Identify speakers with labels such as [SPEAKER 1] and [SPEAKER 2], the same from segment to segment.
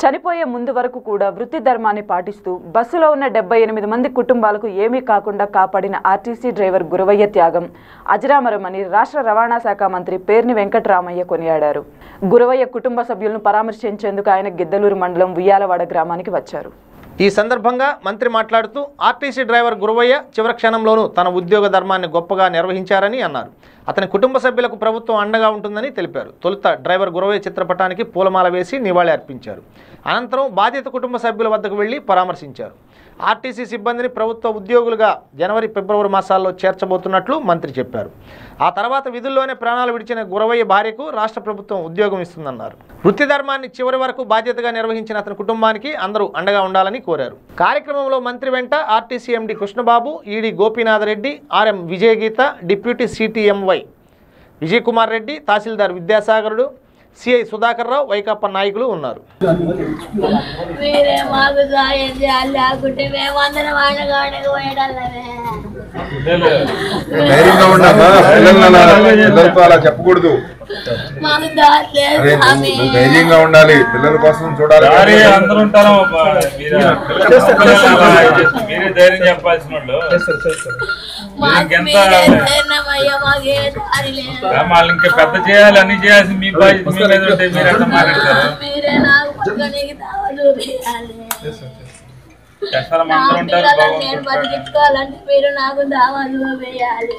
[SPEAKER 1] చనిపోయే ముందు వరకు కూడా వృత్తి ధర్మాన్ని పాటిస్తూ బస్సులో ఉన్న డెబ్బై ఎనిమిది మంది కుటుంబాలకు ఏమీ కాకుండా కాపాడిన ఆర్టీసీ డ్రైవర్ గురవయ్య త్యాగం అజరామరమని రాష్ట్ర రవాణా శాఖ మంత్రి పేర్ని వెంకటరామయ్య కొనియాడారు గురవయ్య కుటుంబ సభ్యులను పరామర్శించేందుకు ఆయన గిద్దలూరు మండలం ఉయ్యాలవాడ గ్రామానికి వచ్చారు
[SPEAKER 2] ఈ సందర్భంగా మంత్రి మాట్లాడుతూ ఆర్టీసీ డ్రైవర్ గురవయ్య చివరి క్షణంలోనూ తన ఉద్యోగ ధర్మాన్ని గొప్పగా నిర్వహించారని అన్నారు అతని కుటుంబ సభ్యులకు ప్రభుత్వం అండగా ఉంటుందని తెలిపారు తొలుత డ్రైవర్ గురవయ్య చిత్రపటానికి పూలమాల వేసి నివాళి అర్పించారు అనంతరం బాధిత కుటుంబ సభ్యుల వద్దకు వెళ్లి పరామర్శించారు ఆర్టీసీ సిబ్బందిని ప్రభుత్వ ఉద్యోగులుగా జనవరి ఫిబ్రవరి మాసాల్లో చేర్చబోతున్నట్లు మంత్రి చెప్పారు ఆ తర్వాత విధుల్లోనే ప్రాణాలు విడిచిన గురవయ్య భార్యకు రాష్ట్ర ప్రభుత్వం ఉద్యోగం ఇస్తుందన్నారు వృత్తి ధర్మాన్ని చివరి వరకు బాధ్యతగా నిర్వహించిన అతని కుటుంబానికి అందరూ అండగా ఉండాలని కోరారు కార్యక్రమంలో మంత్రి వెంట RTC MD Krishnababu ED Gopinath Reddy RM Vijayageetha deputy CTMY Vijay Kumar Reddy తహసీల్దార్ విద్యాసాగరుడు సిఐ సుధాకర్ రావు వైకాపా నాయకులు ఉన్నారు
[SPEAKER 3] మీరే మాకు సాయం చేయాలి లేకుంటే మేము అందరం ఆడగాడకు పోయడల్లమే
[SPEAKER 4] ధైర్యంగా ఉండమ్మా పిల్లలు అలా పిల్లలతో అలా చెప్పకూడదు
[SPEAKER 3] మాకు దారి లేదు
[SPEAKER 4] అరే నువ్వు
[SPEAKER 3] స్వామి
[SPEAKER 4] నువ్వు ధైర్యంగా ఉండాలి పిల్లల కోసం చూడాలి
[SPEAKER 5] దారి
[SPEAKER 4] కానీ
[SPEAKER 5] అందరూ ఉంటారు అబ్బా. మీరే పిల్లలు మీరే ధైర్యం చెప్పాల్సిన వాళ్ళు
[SPEAKER 3] మాకు
[SPEAKER 5] ఇంకెంత
[SPEAKER 3] మీరే ధైర్యమయ్యా మాకు ఏ దారి లేదు
[SPEAKER 5] వాళ్ళని ఇంకా పెద్ద చేయాలి అన్ని చేయాల్సి మీ బాధ్యత మీ మీద ఉంటే మీరు ఎట్లా మాట్లాడతారు
[SPEAKER 3] మీరే నాకు పక్కనికి దావ చూపించాలి
[SPEAKER 5] చేస్తారా
[SPEAKER 3] నా
[SPEAKER 5] అందరూ ఉంటారు
[SPEAKER 3] పిల్లలను నేను
[SPEAKER 5] బాగుంటారు
[SPEAKER 3] బతికించుకోవాలంటే మీరు నాకు దావా చూపించాలి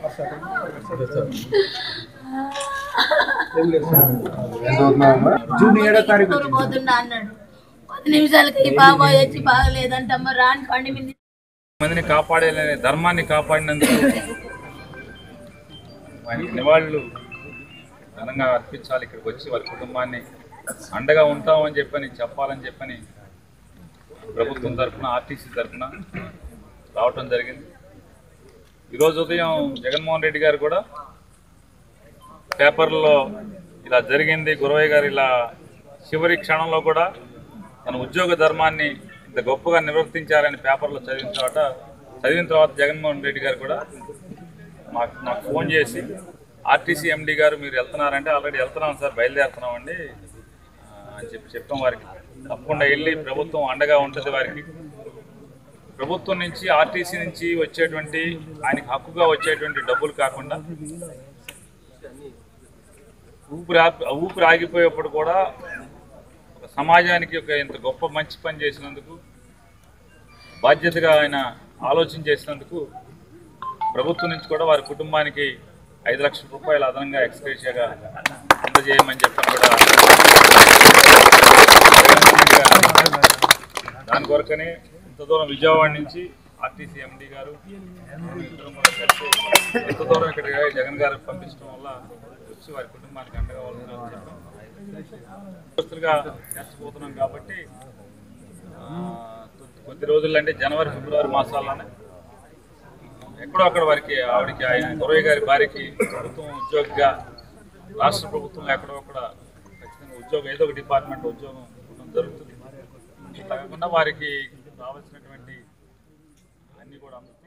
[SPEAKER 4] ఏం చదువుతున్నావమ్మా
[SPEAKER 3] పోతున్నా అన్నాడు పది నిమిషాలకి ఈ బాబాయ్ వచ్చి బాగలేదంటమ్మ రాని పండి మీద
[SPEAKER 5] మందిని కాపాడే ధర్మాన్ని కాపాడినందుకు వారికి నివాళులు ఘనంగా అర్పించాలి ఇక్కడికి వచ్చి వారి కుటుంబాన్ని అండగా ఉంటామని చెప్పని చెప్పాలని చెప్పని ప్రభుత్వం తరఫున ఆర్టీసీ తరఫున రావటం జరిగింది ఈరోజు ఉదయం జగన్మోహన్ రెడ్డి గారు కూడా పేపర్లో ఇలా జరిగింది గురవయ్య గారు ఇలా చివరి క్షణంలో కూడా తన ఉద్యోగ ధర్మాన్ని ఇంత గొప్పగా నిర్వర్తించారని పేపర్లో చదివిన తర్వాత చదివిన తర్వాత జగన్మోహన్ రెడ్డి గారు కూడా మాకు నాకు ఫోన్ చేసి ఆర్టీసీ ఎండి గారు మీరు వెళ్తున్నారంటే ఆల్రెడీ వెళ్తున్నాం సార్ బయలుదేరుతున్నామండి ఆ, అని చెప్పి చెప్పాం వారికి తప్పకుండా వెళ్ళి ప్రభుత్వం అండగా ఉంటుంది వారికి ప్రభుత్వం నుంచి ఆర్టీసీ నుంచి వచ్చేటువంటి ఆయనకి హక్కుగా వచ్చేటువంటి డబ్బులు కాకుండా ఊపిరి ఆపి- ఊపిరి ఆగిపోయేప్పుడు కూడా ఒక సమాజానికి ఒక ఇంత గొప్ప మంచి పని చేసినందుకు బాధ్యతగా ఆయన ఆలోచన చేసినందుకు ప్రభుత్వం నుంచి కూడా వారి కుటుంబానికి ఐదు లక్షల రూపాయలు అదనంగా ఎక్స్గ్రేషియాగా అందజేయమని చెప్పని కూడా దాని కొరకనే ఇంత దూరం విజయవాడ నుంచి ఆర్టీసీ ఎండి గారు ఇద్దరం కూడా కలిసి ఇంత దూరం ఇక్కడ జగన్ గారు పంపించడం వల్ల వచ్చి వారి కుటుంబానికి అండగా ఉండాలని చెప్పాం దోస్తులుగా చేర్చబోతున్నాం కాబట్టి ఆ, కొద్ది- కొద్ది రోజుల్లో అంటే జనవరి ఫిబ్రవరి మాసాల్లోనే ఎక్కడో అక్కడ వారికి ఆవిడకి ఆయన గురవయ్య గారి భార్యకి ప్రభుత్వం ఉద్యోగిగా రాష్ట్ర ప్రభుత్వంలో ఎక్కడో అక్కడ ఖచ్చితంగా ఉద్యోగం ఏదో ఒక డిపార్ట్మెంట్ ఉద్యోగం ఇవ్వడం జరుగుతుంది అట్లా కాకుండా వారికి రావాల్సినటువంటి అన్ని కూడా